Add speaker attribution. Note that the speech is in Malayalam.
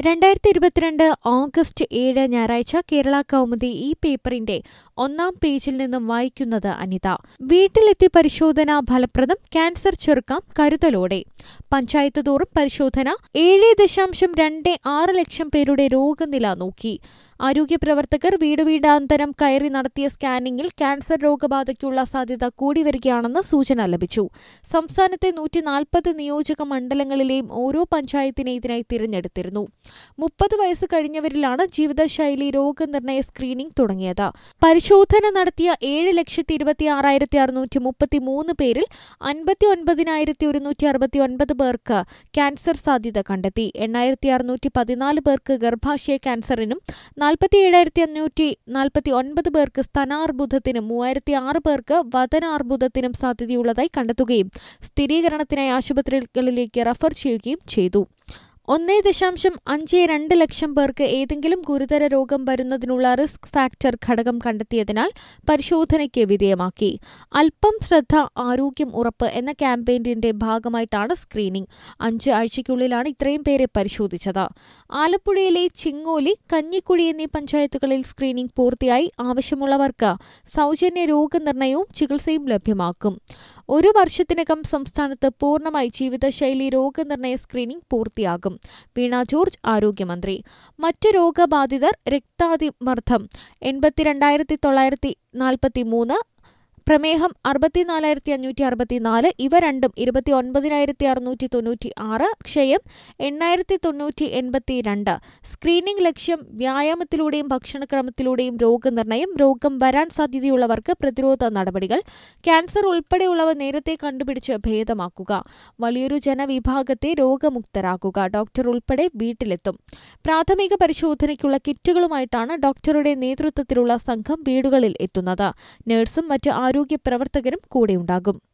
Speaker 1: രണ്ടായിരത്തി ഇരുപത്തിരണ്ട് ഓഗസ്റ്റ് ഏഴ് ഞായറാഴ്ച കേരള കൗമുദി ഈ പേപ്പറിന്റെ ഒന്നാം പേജിൽ നിന്നും വായിക്കുന്നത് അനിത വീട്ടിലെത്തി പരിശോധന ഫലപ്രദം ക്യാൻസർ ചെറുക്കാം കരുതലോടെ പഞ്ചായത്ത് തോറും പരിശോധന ഏഴ് ദശാംശം രണ്ട് ആറ് ലക്ഷം പേരുടെ രോഗനില നോക്കി ആരോഗ്യ പ്രവർത്തകർ വീട് വീടാന്തരം കയറി നടത്തിയ സ്കാനിംഗിൽ ക്യാൻസർ രോഗബാധയ്ക്കുള്ള സാധ്യത കൂടി വരികയാണെന്ന് സൂചന ലഭിച്ചു സംസ്ഥാനത്തെ നൂറ്റി നാൽപ്പത് നിയോജക മണ്ഡലങ്ങളിലെയും ഓരോ പഞ്ചായത്തിനെ ഇതിനായി തിരഞ്ഞെടുത്തിരുന്നു മുപ്പത് വയസ്സ് കഴിഞ്ഞവരിലാണ് ജീവിതശൈലി രോഗനിർണയ സ്ക്രീനിംഗ് തുടങ്ങിയത് പരിശോധന നടത്തിയ ഏഴ് ലക്ഷത്തി ഇരുപത്തി ആറായിരത്തി അറുന്നൂറ്റി മുപ്പത്തി മൂന്ന് പേരിൽ അൻപത്തി ഒൻപതിനായിരത്തി ഒരുന്നൂറ്റി അറുപത്തി ഒൻപത് പേർക്ക് ക്യാൻസർ സാധ്യത കണ്ടെത്തി എണ്ണായിരത്തി അറുന്നൂറ്റി പതിനാല് പേർക്ക് ഗർഭാശയ ക്യാൻസറിനും നാൽപ്പത്തി ഏഴായിരത്തി അഞ്ഞൂറ്റി നാൽപ്പത്തി ഒൻപത് പേർക്ക് സ്തനാർബുദത്തിനും മൂവായിരത്തി ആറ് പേർക്ക് വതനാർബുദത്തിനും സാധ്യതയുള്ളതായി കണ്ടെത്തുകയും സ്ഥിരീകരണത്തിനായി ആശുപത്രികളിലേക്ക് റഫർ ചെയ്യുകയും ചെയ്തു ഒന്നേ ദശാംശം അഞ്ച് രണ്ട് ലക്ഷം പേർക്ക് ഏതെങ്കിലും ഗുരുതര രോഗം വരുന്നതിനുള്ള റിസ്ക് ഫാക്ടർ ഘടകം കണ്ടെത്തിയതിനാൽ പരിശോധനയ്ക്ക് വിധേയമാക്കി അല്പം ശ്രദ്ധ ആരോഗ്യം ഉറപ്പ് എന്ന ക്യാമ്പയിന്റെ ഭാഗമായിട്ടാണ് സ്ക്രീനിംഗ് അഞ്ച് ആഴ്ചയ്ക്കുള്ളിലാണ് ഇത്രയും പേരെ പരിശോധിച്ചത് ആലപ്പുഴയിലെ ചിങ്ങോലി കഞ്ഞിക്കുഴി എന്നീ പഞ്ചായത്തുകളിൽ സ്ക്രീനിംഗ് പൂർത്തിയായി ആവശ്യമുള്ളവർക്ക് സൗജന്യ രോഗനിർണയവും ചികിത്സയും ലഭ്യമാക്കും ഒരു വർഷത്തിനകം സംസ്ഥാനത്ത് പൂർണ്ണമായി ജീവിതശൈലി രോഗനിർണയ സ്ക്രീനിംഗ് പൂർത്തിയാകും വീണ ജോർജ് ആരോഗ്യമന്ത്രി മറ്റ് രോഗബാധിതർ രക്താതിമർദ്ദം എൺപത്തിരണ്ടായിരത്തി തൊള്ളായിരത്തി നാൽപ്പത്തി മൂന്ന് പ്രമേഹം അറുപത്തിനാലായിരത്തി അഞ്ഞൂറ്റി അറുപത്തിനാല് ഇവ രണ്ടും ഇരുപത്തി ഒൻപതിനായിരത്തി അറുന്നൂറ്റി തൊണ്ണൂറ്റി ആറ് ക്ഷയം എണ്ണായിരത്തി തൊണ്ണൂറ്റി എൺപത്തി രണ്ട് സ്ക്രീനിംഗ് ലക്ഷ്യം വ്യായാമത്തിലൂടെയും ഭക്ഷണക്രമത്തിലൂടെയും രോഗനിർണയം രോഗം വരാൻ സാധ്യതയുള്ളവർക്ക് പ്രതിരോധ നടപടികൾ ക്യാൻസർ ഉൾപ്പെടെയുള്ളവ നേരത്തെ കണ്ടുപിടിച്ച് ഭേദമാക്കുക വലിയൊരു ജനവിഭാഗത്തെ രോഗമുക്തരാക്കുക ഡോക്ടർ ഉൾപ്പെടെ വീട്ടിലെത്തും പ്രാഥമിക പരിശോധനയ്ക്കുള്ള കിറ്റുകളുമായിട്ടാണ് ഡോക്ടറുടെ നേതൃത്വത്തിലുള്ള സംഘം വീടുകളിൽ എത്തുന്നത് നഴ്സും മറ്റ് ആരോഗ്യ പ്രവർത്തകരും കൂടെയുണ്ടാകും